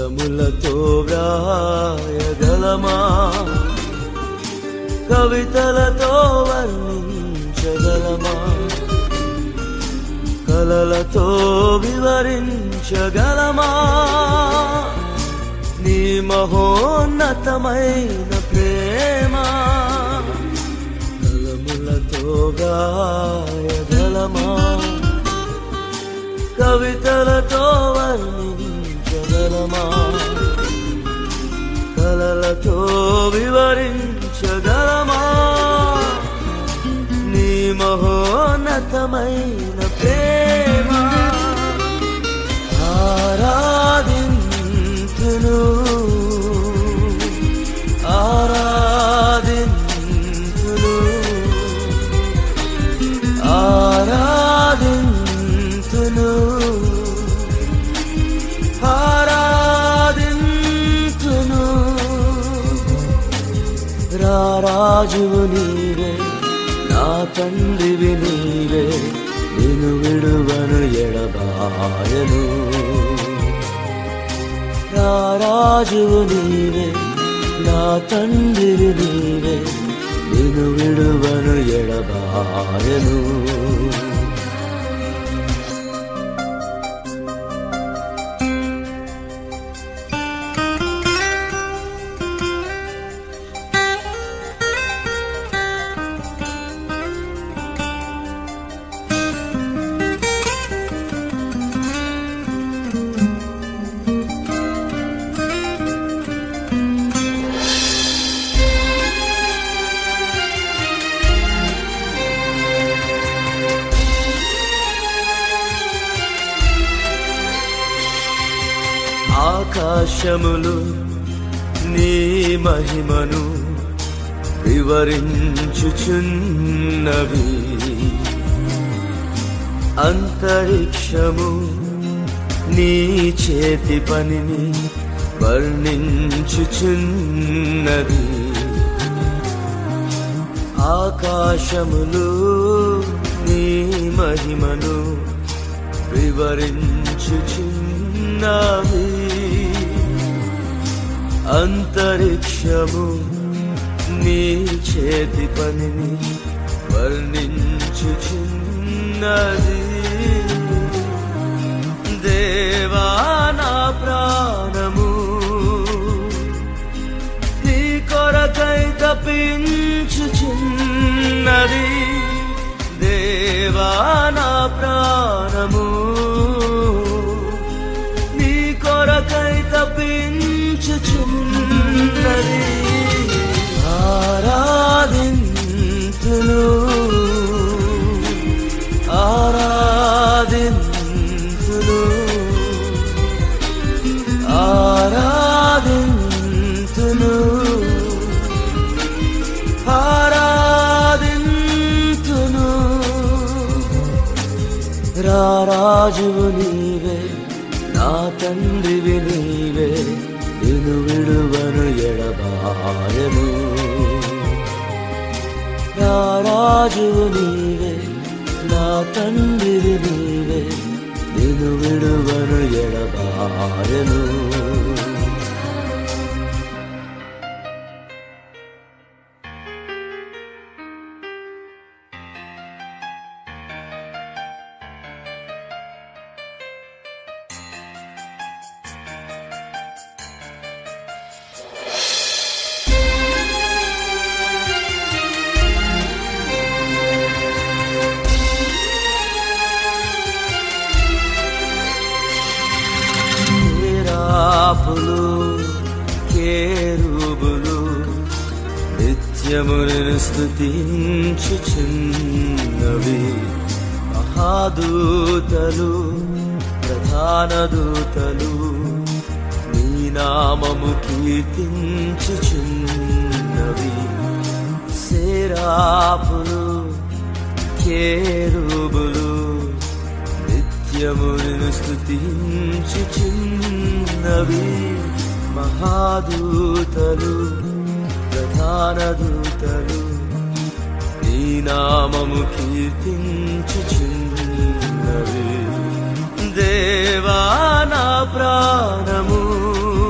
కలములతో వ్రాయగలమా కవితలతో వర్ణించగలమా కలలతో వివరించగలమా నీ మహోన్నతమైన ప్రేమ కలములతో గాయగలమా కవితలతో వర్ణించగలమా కలలతో వివరించగలమా నీ మహోన్నతమైన ప్రేమ ఆరాధింతును ఆరాధింతును ఆరాధింతును ఆరాధింతును రారాజువు నీవే నా తండ్రివి నీవే నేను విడువను ఎడబాయను రారాజువు నీవే నా తండ్రివి నీవే నేను విడువను ఎడబాయను ఆకాశములు నీ మహిమను వివరించుచున్నవి అంతరిక్షము నీ చేతి పనిని వర్ణించుచున్నది ఆకాశములు నీ మహిమను వివరించుచున్నవి అంతరిక్షము నీ చేతి పనిని వర్ణించుచున్నది దేవా నా ప్రాణము నీ కొరకై తప్పించుచున్నది దేవా నా ప్రాణము నీ కొరకై తప్పించుచున్నది ఆరాధింతును ఆరాధింతును ఆరాధింతును ఆరాధింతును రారాజువు నీవే నా తండ్రివి నీవే నేను విడువను ఎడబాయను రారాజువు నీవే నా తండ్రివి నీవే నేను విడువను ఎడబాయను కేరాపులు కేరుబులు నిత్యమును స్థుతించుచున్నవి మహాదూతలు ప్రధాన దూతలు నీ నామము కీర్తించుచున్నవి సేరాపులు కేరుబులు నిత్యమును స్థుతించుచున్నవి మహాదూతలు ప్రధాన దూతలు నీ నామము కీర్తించుచున్నవి దేవా నా ప్రాణము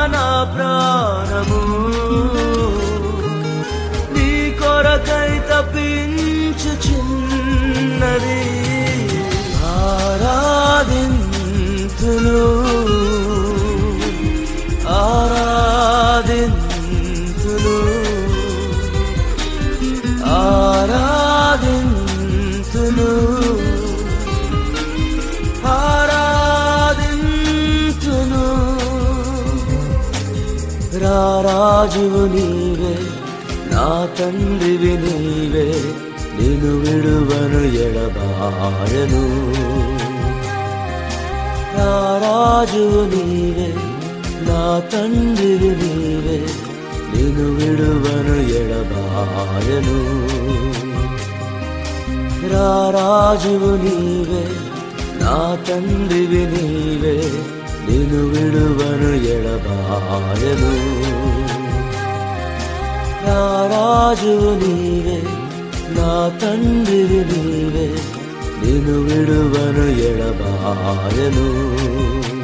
నా ప్రాణము నీ కొరకై తప్పించుచున్నది ఆరాధింతును ఆరాధింతును ఆరాధింతును ఆరాధింతును రారాజువు నీవే నా తండ్రివి నీవే నేను విడువను ఎడబాయను రారాజువు నీవే నా తండ్రివి నీవే నేను విడువను ఎడబాయను రారాజువు నీవే నా తండ్రివి నీవే నేను విడువను ఎడబాయను రారాజువు నీవే నా తండ్రివి నీవే నేను విడువను ఎడబాయను